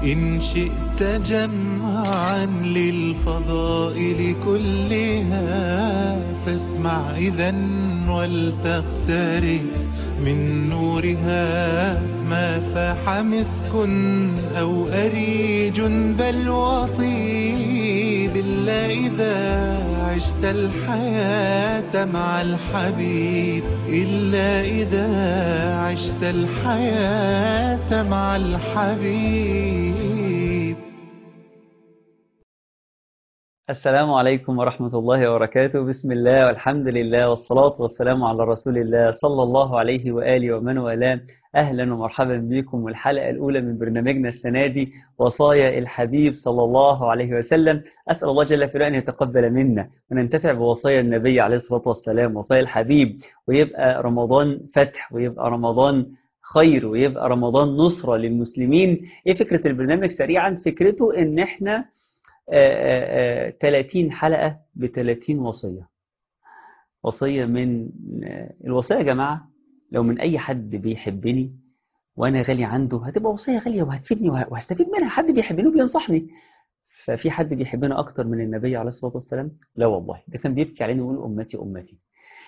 إن شئت جمعا للفضائل كلها فاسمع إذا ولتقترب من نورها ما فاح مسك أو أريج بل وطيب إلا إذا عشت الحياة مع الحبيب إلا إذا عشت الحياة مع الحبيب السلام عليكم ورحمة الله وبركاته بسم الله والحمد لله والصلاة والسلام على رسول الله صلى الله عليه وآله ومن والاه أهلا ومرحبا بكم والحلقة الأولى من برنامجنا السنة دي وصايا الحبيب صلى الله عليه وسلم أسأل الله جل في أن يتقبل منا وننتفع بوصايا النبي عليه الصلاة والسلام وصايا الحبيب ويبقى رمضان فتح ويبقى رمضان خير ويبقى رمضان نصرة للمسلمين إيه فكرة البرنامج سريعا فكرته إن إحنا 30 حلقة ب 30 وصية وصية من الوصية يا جماعة لو من أي حد بيحبني وأنا غالي عنده هتبقى وصية غالية وهتفيدني وهستفيد منها حد بيحبني وبينصحني ففي حد بيحبنا أكتر من النبي عليه الصلاة والسلام لا والله ده كان بيبكي علينا ويقول أمتي أمتي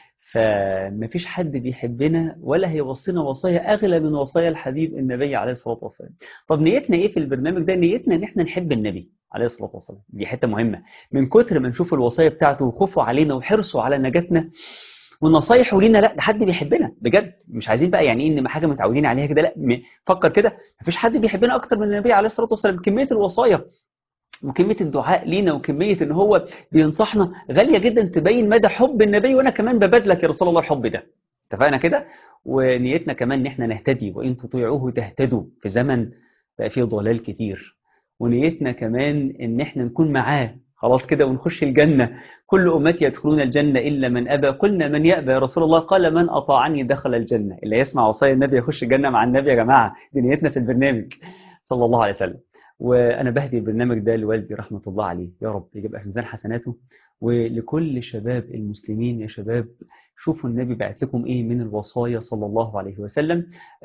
فمفيش حد بيحبنا ولا هيوصينا وصايا أغلى من وصايا الحبيب النبي عليه الصلاة والسلام طب نيتنا إيه في البرنامج ده نيتنا إن إحنا نحب النبي عليه الصلاة والسلام دي حتة مهمة من كتر ما نشوف الوصايا بتاعته وخوفه علينا وحرصه على نجاتنا ونصايحه لينا لا ده حد بيحبنا بجد مش عايزين بقى يعني ان حاجه متعودين عليها كده لا فكر كده مفيش حد بيحبنا اكتر من النبي عليه الصلاه والسلام كميه الوصايا وكميه الدعاء لينا وكميه ان هو بينصحنا غاليه جدا تبين مدى حب النبي وانا كمان ببادلك يا رسول الله الحب ده اتفقنا كده ونيتنا كمان ان احنا نهتدي وان تطيعوه تهتدوا في زمن بقى فيه ضلال كتير ونيتنا كمان ان احنا نكون معاه خلاص كده ونخش الجنة كل أمتي يدخلون الجنة إلا من أبى قلنا من يأبى يا رسول الله قال من أطاعني دخل الجنة اللي يسمع وصايا النبي يخش الجنة مع النبي يا جماعة دي نيتنا في البرنامج صلى الله عليه وسلم وأنا بهدي البرنامج ده لوالدي رحمة الله عليه يا رب يبقى في ميزان حسناته ولكل شباب المسلمين يا شباب شوفوا النبي بعت لكم ايه من الوصايا صلى الله عليه وسلم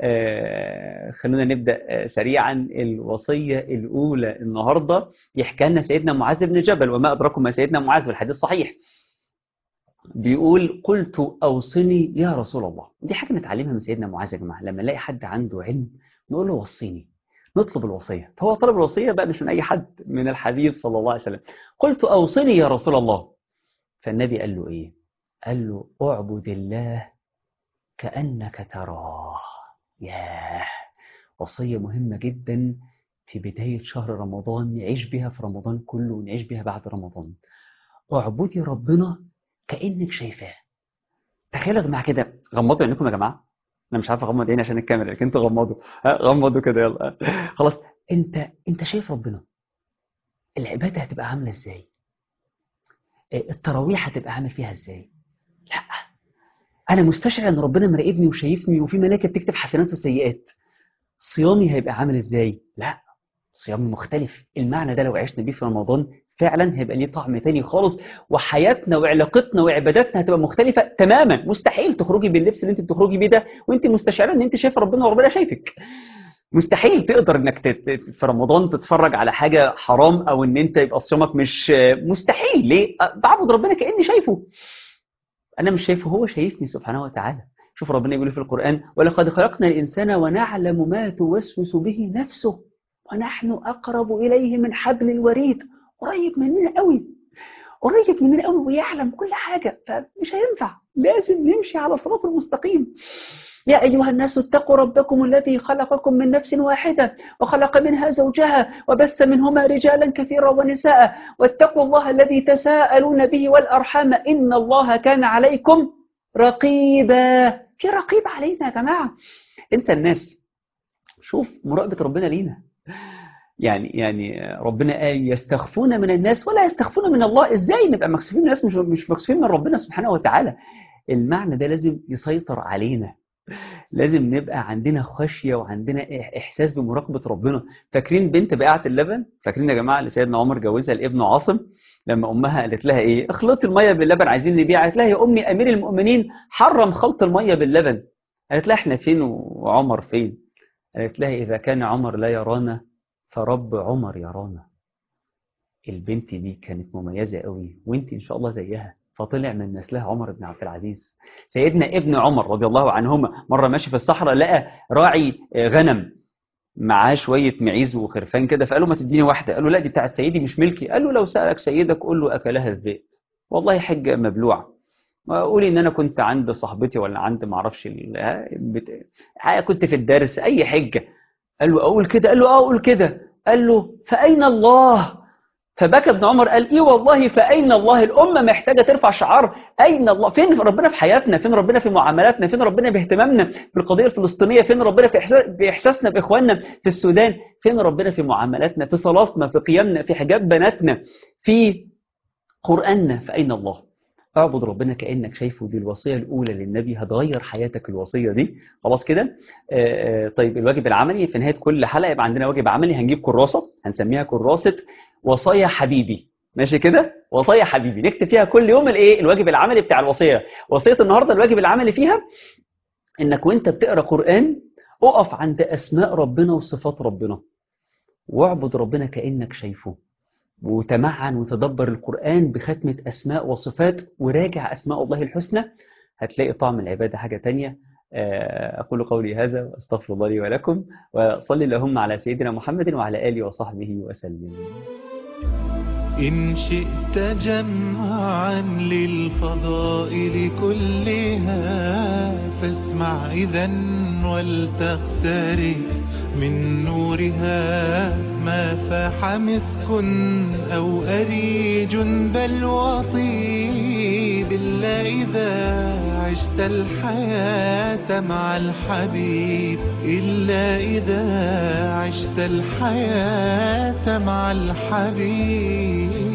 آه خلونا نبدا آه سريعا الوصيه الاولى النهارده يحكي لنا سيدنا معاذ بن جبل وما ادراكم ما سيدنا معاذ والحديث صحيح بيقول قلت اوصني يا رسول الله دي حاجه نتعلمها من سيدنا معاذ يا جماعه لما نلاقي حد عنده علم نقول له وصيني نطلب الوصيه فهو طلب الوصيه بقى مش من اي حد من الحبيب صلى الله عليه وسلم قلت اوصني يا رسول الله فالنبي قال له ايه قال له اعبد الله كأنك تراه ياه وصية مهمة جدا في بداية شهر رمضان نعيش بها في رمضان كله ونعيش بها بعد رمضان اعبدي ربنا كأنك شايفاه تخيلوا يا جماعة كده غمضوا عينيكم يا جماعة انا مش عارف اغمض عيني عشان الكاميرا لكن انتوا غمضوا غمضوا كده يلا خلاص انت انت شايف ربنا العبادة هتبقى عاملة ازاي التراويح هتبقى عامل فيها ازاي لا انا مستشعر ان ربنا مراقبني وشايفني وفي ملائكه بتكتب حسنات وسيئات صيامي هيبقى عامل ازاي لا صيامي مختلف المعنى ده لو عشنا بيه في رمضان فعلا هيبقى ليه طعم تاني خالص وحياتنا وعلاقتنا وعباداتنا هتبقى مختلفه تماما مستحيل تخرجي باللبس اللي انت بتخرجي بيه ده وانت مستشعره ان انت شايف ربنا وربنا شايفك مستحيل تقدر انك في رمضان تتفرج على حاجه حرام او ان انت يبقى صيامك مش مستحيل ليه بعبد ربنا كاني شايفه انا مش شايفه هو شايفني سبحانه وتعالى شوف ربنا يقول في القران ولقد خلقنا الانسان ونعلم ما توسوس به نفسه ونحن اقرب اليه من حبل الوريد قريب مننا قوي قريب مننا قوي ويعلم كل حاجه فمش هينفع لازم نمشي على الصراط المستقيم يا أيها الناس اتقوا ربكم الذي خلقكم من نفس واحدة وخلق منها زوجها وبث منهما رجالا كثيرا ونساء واتقوا الله الذي تساءلون به والأرحام إن الله كان عليكم رقيبا في رقيب علينا يا جماعة انت الناس شوف مراقبة ربنا لينا يعني يعني ربنا قال يستخفون من الناس ولا يستخفون من الله ازاي نبقى مكسوفين من الناس مش مش مكسوفين من ربنا سبحانه وتعالى المعنى ده لازم يسيطر علينا لازم نبقى عندنا خشية وعندنا إحساس بمراقبة ربنا فاكرين بنت بقعة اللبن فاكرين يا جماعة اللي سيدنا عمر جوزها لابنه عاصم لما أمها قالت لها إيه اخلطي المية باللبن عايزين نبيع قالت لها يا أمي أمير المؤمنين حرم خلط المية باللبن قالت لها إحنا فين وعمر فين قالت لها إذا كان عمر لا يرانا فرب عمر يرانا البنت دي كانت مميزة قوي وانت ان شاء الله زيها فطلع من نسلها عمر بن عبد العزيز سيدنا ابن عمر رضي الله عنهما مرة ماشي في الصحراء لقى راعي غنم معاه شوية معيز وخرفان كده فقال له ما تديني واحدة قال له لا دي بتاعت سيدي مش ملكي قال له لو سألك سيدك قول له أكلها الذئب والله حجة مبلوعة قولي ان انا كنت عند صاحبتي ولا عند ما اعرفش بت... كنت في الدرس اي حجه قال له اقول كده قال له اه اقول كده قال له فاين الله فبكى ابن عمر قال ايه والله فاين الله الامه محتاجه ترفع شعار اين الله فين ربنا في حياتنا فين ربنا في معاملاتنا فين ربنا باهتمامنا بالقضيه الفلسطينيه فين ربنا في إحساس باحساسنا باخواننا في السودان فين ربنا في معاملاتنا في صلاتنا في قيامنا في حجاب بناتنا في قراننا فاين الله اعبد ربنا كانك شايفه دي الوصيه الاولى للنبي هتغير حياتك الوصيه دي خلاص كده طيب الواجب العملي في نهايه كل حلقه يبقى عندنا واجب عملي هنجيب كراسه هنسميها كراسه وصايا حبيبي ماشي كده وصايا حبيبي نكتب فيها كل يوم الايه الواجب العملي بتاع الوصيه وصيه النهارده الواجب العملي فيها انك وانت بتقرا قران اقف عند اسماء ربنا وصفات ربنا واعبد ربنا كانك شايفه وتمعن وتدبر القرآن بختمة أسماء وصفات وراجع أسماء الله الحسنى هتلاقي طعم العبادة حاجة تانية أقول قولي هذا وأستغفر الله لي ولكم وصلي اللهم على سيدنا محمد وعلى آله وصحبه وسلم إن شئت جمعا للفضائل كلها فاسمع إذا ولتقترب من نورها ما فاح مسك أو أريج بل وطيب إلا إذا عشت الحياة مع الحبيب إلا إذا عشت الحياة مع الحبيب